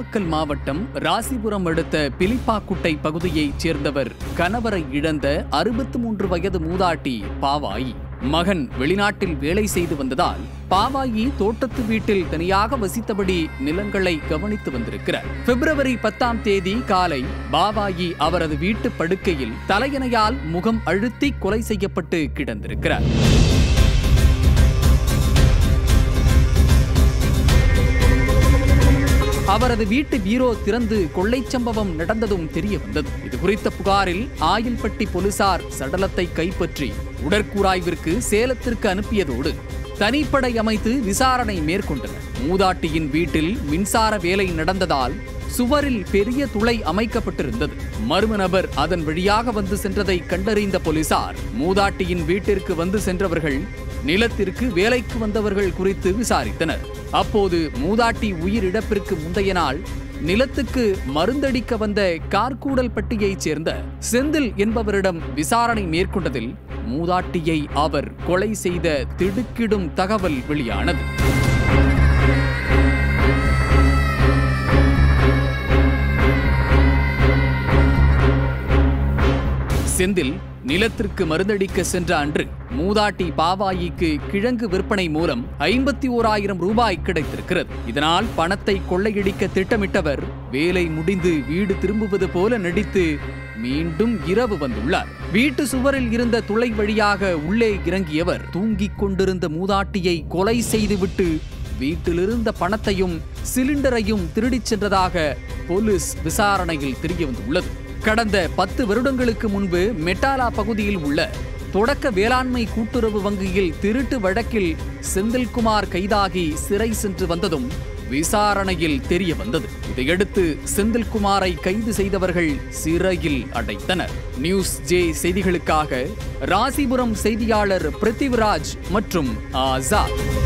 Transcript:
நாமக்கல் மாவட்டம் ராசிபுரம் அடுத்த பிலிப்பாக்குட்டை பகுதியைச் சேர்ந்தவர் கணவரை இழந்த அறுபத்து மூன்று வயது மூதாட்டி பாவாயி மகன் வெளிநாட்டில் வேலை செய்து வந்ததால் பாவாயி தோட்டத்து வீட்டில் தனியாக வசித்தபடி நிலங்களை கவனித்து வந்திருக்கிறார் பிப்ரவரி பத்தாம் தேதி காலை பாவாயி அவரது வீட்டு படுக்கையில் தலையணையால் முகம் அழுத்தி கொலை செய்யப்பட்டு கிடந்திருக்கிறார் அவரது வீட்டு பீரோ திறந்து கொள்ளைச் சம்பவம் நடந்ததும் தெரிய வந்தது இது குறித்த புகாரில் ஆயில்பட்டி போலீசார் சடலத்தை கைப்பற்றி உடற்கூராய்விற்கு சேலத்திற்கு அனுப்பியதோடு தனிப்படை அமைத்து விசாரணை மேற்கொண்டனர் மூதாட்டியின் வீட்டில் மின்சார வேலை நடந்ததால் சுவரில் பெரிய துளை அமைக்கப்பட்டிருந்தது மர்ம நபர் அதன் வழியாக வந்து சென்றதை கண்டறிந்த போலீசார் மூதாட்டியின் வீட்டிற்கு வந்து சென்றவர்கள் நிலத்திற்கு வேலைக்கு வந்தவர்கள் குறித்து விசாரித்தனர் அப்போது மூதாட்டி உயிரிழப்பிற்கு முந்தைய நாள் நிலத்துக்கு மருந்தடிக்க வந்த கார்கூடல் பட்டியைச் சேர்ந்த செந்தில் என்பவரிடம் விசாரணை மேற்கொண்டதில் மூதாட்டியை அவர் கொலை செய்த திடுக்கிடும் தகவல் வெளியானது செந்தில் நிலத்திற்கு மருந்தடிக்க சென்ற அன்று மூதாட்டி பாவாயிக்கு கிழங்கு விற்பனை மூலம் ஐம்பத்தி ஓராயிரம் ரூபாய் கிடைத்திருக்கிறது இதனால் பணத்தை கொள்ளையடிக்க திட்டமிட்டவர் வேலை முடிந்து வீடு திரும்புவது போல நடித்து மீண்டும் இரவு வந்துள்ளார் வீட்டு சுவரில் இருந்த துளை வழியாக உள்ளே இறங்கியவர் தூங்கிக் கொண்டிருந்த மூதாட்டியை கொலை செய்துவிட்டு வீட்டிலிருந்த பணத்தையும் சிலிண்டரையும் திருடிச் சென்றதாக போலீஸ் விசாரணையில் தெரிய வந்துள்ளது கடந்த பத்து வருடங்களுக்கு முன்பு மெட்டாலா பகுதியில் உள்ள தொடக்க வேளாண்மை கூட்டுறவு வங்கியில் திருட்டு வழக்கில் செந்தில்குமார் கைதாகி சிறை சென்று வந்ததும் விசாரணையில் தெரிய வந்தது இதையடுத்து செந்தில்குமாரை கைது செய்தவர்கள் சிறையில் அடைத்தனர் நியூஸ் ஜே செய்திகளுக்காக ராசிபுரம் செய்தியாளர் பிருத்திவிராஜ் மற்றும் ஆசாத்